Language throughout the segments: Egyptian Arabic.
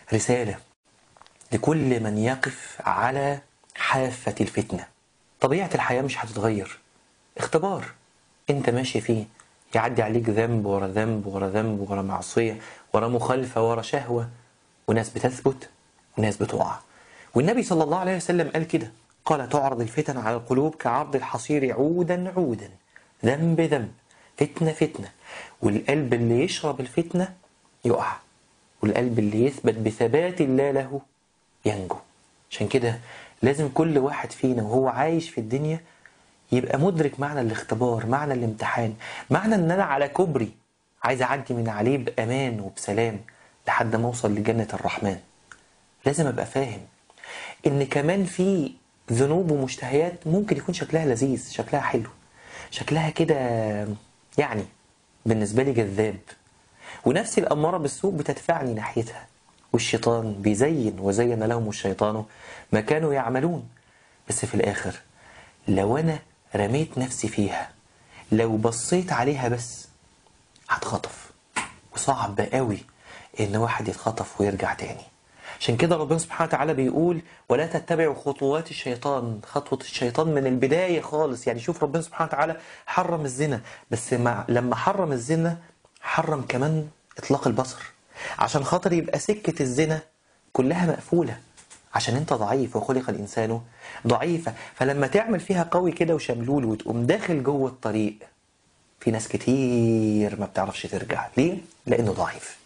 رسالة لكل من يقف على حافة الفتنة طبيعة الحياة مش هتتغير اختبار انت ماشي فيه يعدي عليك ذنب ورا ذنب ورا ذنب ورا معصية ورا مخالفة ورا شهوة وناس بتثبت وناس بتقع والنبي صلى الله عليه وسلم قال كده قال تعرض الفتن على القلوب كعرض الحصير عودا عودا ذنب ذنب فتنة فتنة والقلب اللي يشرب الفتنة يقع والقلب اللي يثبت بثبات الله له ينجو عشان كده لازم كل واحد فينا وهو عايش في الدنيا يبقى مدرك معنى الاختبار معنى الامتحان معنى ان انا على كوبري عايز اعدي من عليه بامان وبسلام لحد ما اوصل لجنة الرحمن لازم ابقى فاهم ان كمان في ذنوب ومشتهيات ممكن يكون شكلها لذيذ شكلها حلو شكلها كده يعني بالنسبة لي جذاب ونفسي الأمارة بالسوء بتدفعني ناحيتها والشيطان بيزين وزين لهم الشيطان ما كانوا يعملون بس في الآخر لو أنا رميت نفسي فيها لو بصيت عليها بس هتخطف وصعب قوي إن واحد يتخطف ويرجع تاني عشان كده ربنا سبحانه وتعالى بيقول ولا تتبعوا خطوات الشيطان خطوة الشيطان من البداية خالص يعني شوف ربنا سبحانه وتعالى حرم الزنا بس مع لما حرم الزنا حرم كمان إطلاق البصر عشان خاطر يبقى سكة الزنا كلها مقفولة عشان انت ضعيف وخلق الإنسان ضعيفة فلما تعمل فيها قوي كده وشملول وتقوم داخل جوه الطريق في ناس كتير ما بتعرفش ترجع ليه؟ لأنه ضعيف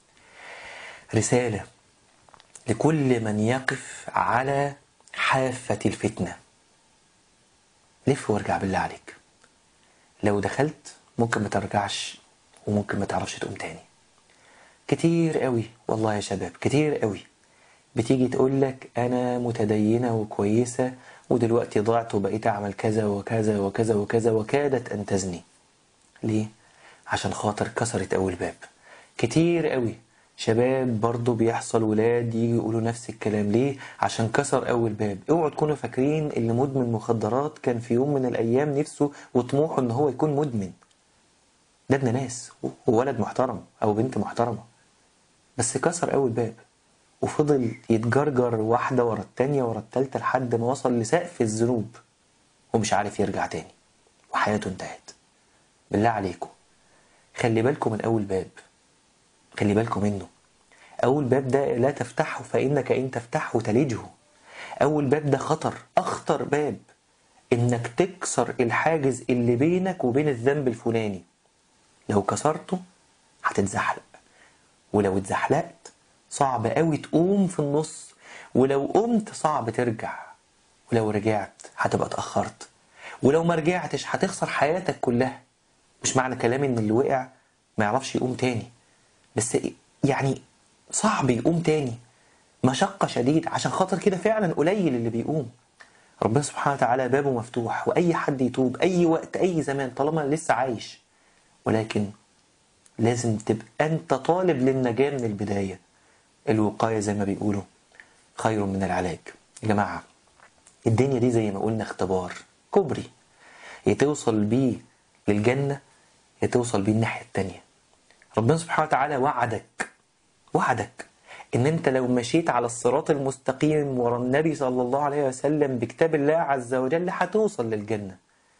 رسالة لكل من يقف على حافة الفتنة لف وارجع بالله عليك لو دخلت ممكن ما ترجعش وممكن ما تعرفش تقوم تاني كتير قوي والله يا شباب كتير قوي بتيجي تقول لك انا متدينه وكويسه ودلوقتي ضعت وبقيت اعمل كذا وكذا وكذا وكذا وكادت ان تزني ليه عشان خاطر كسرت اول باب كتير قوي شباب برضه بيحصل ولاد يجي يقولوا نفس الكلام ليه عشان كسر اول باب اوعوا تكونوا فاكرين اللي مدمن مخدرات كان في يوم من الايام نفسه وطموحه ان هو يكون مدمن ده ابن ناس وولد محترم او بنت محترمه بس كسر اول باب وفضل يتجرجر واحدة ورا التانية ورا التالتة لحد ما وصل لسقف الذنوب ومش عارف يرجع تاني وحياته انتهت بالله عليكم خلي بالكم من أول باب خلي بالكم منه أول باب ده لا تفتحه فإنك إن تفتحه تلجه أول باب ده خطر أخطر باب إنك تكسر الحاجز اللي بينك وبين الذنب الفلاني لو كسرته هتتزحلق ولو اتزحلقت صعب قوي تقوم في النص ولو قمت صعب ترجع ولو رجعت هتبقى اتأخرت ولو ما رجعتش هتخسر حياتك كلها مش معنى كلامي ان اللي وقع ما يعرفش يقوم تاني بس يعني صعب يقوم تاني مشقة شديد عشان خاطر كده فعلا قليل اللي بيقوم ربنا سبحانه وتعالى بابه مفتوح وأي حد يتوب أي وقت أي زمان طالما لسه عايش ولكن لازم تبقى أنت طالب للنجاة من البداية الوقاية زي ما بيقولوا خير من العلاج يا جماعة الدنيا دي زي ما قلنا اختبار كبري يا توصل بيه للجنة يا توصل بيه الناحية التانية ربنا سبحانه وتعالى وعدك وعدك ان انت لو مشيت على الصراط المستقيم ورا النبي صلى الله عليه وسلم بكتاب الله عز وجل هتوصل للجنة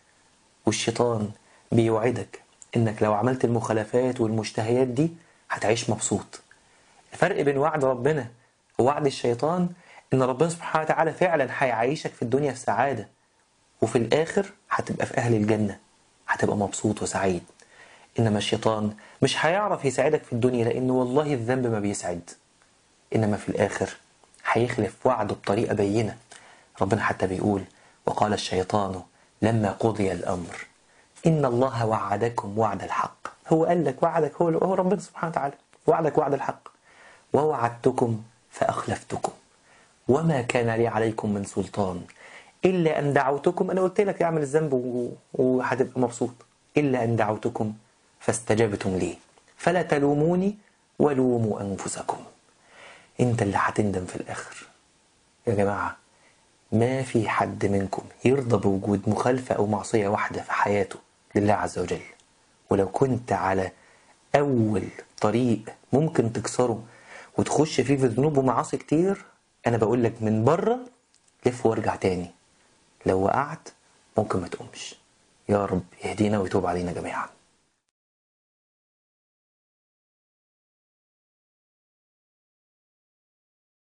والشيطان بيوعدك انك لو عملت المخالفات والمشتهيات دي هتعيش مبسوط الفرق بين وعد ربنا ووعد الشيطان ان ربنا سبحانه وتعالى فعلا هيعيشك في الدنيا في سعادة وفي الاخر هتبقى في اهل الجنة هتبقى مبسوط وسعيد انما الشيطان مش هيعرف يساعدك في الدنيا لان والله الذنب ما بيسعد انما في الاخر هيخلف وعده بطريقة بينة ربنا حتى بيقول وقال الشيطان لما قضي الامر ان الله وعدكم وعد الحق هو قال لك وعدك هو هو ربنا سبحانه وتعالى وعدك وعد الحق ووعدتكم فأخلفتكم وما كان لي عليكم من سلطان إلا أن دعوتكم أنا قلت لك اعمل الذنب وهتبقى مبسوط إلا أن دعوتكم فاستجبتم لي فلا تلوموني ولوموا أنفسكم أنت اللي هتندم في الآخر يا جماعة ما في حد منكم يرضى بوجود مخالفة أو معصية واحدة في حياته لله عز وجل ولو كنت على أول طريق ممكن تكسره وتخش فيه في ذنوب ومعاصي كتير انا بقول لك من بره لف وارجع تاني لو وقعت ممكن ما تقومش يا رب يهدينا ويتوب علينا جميعا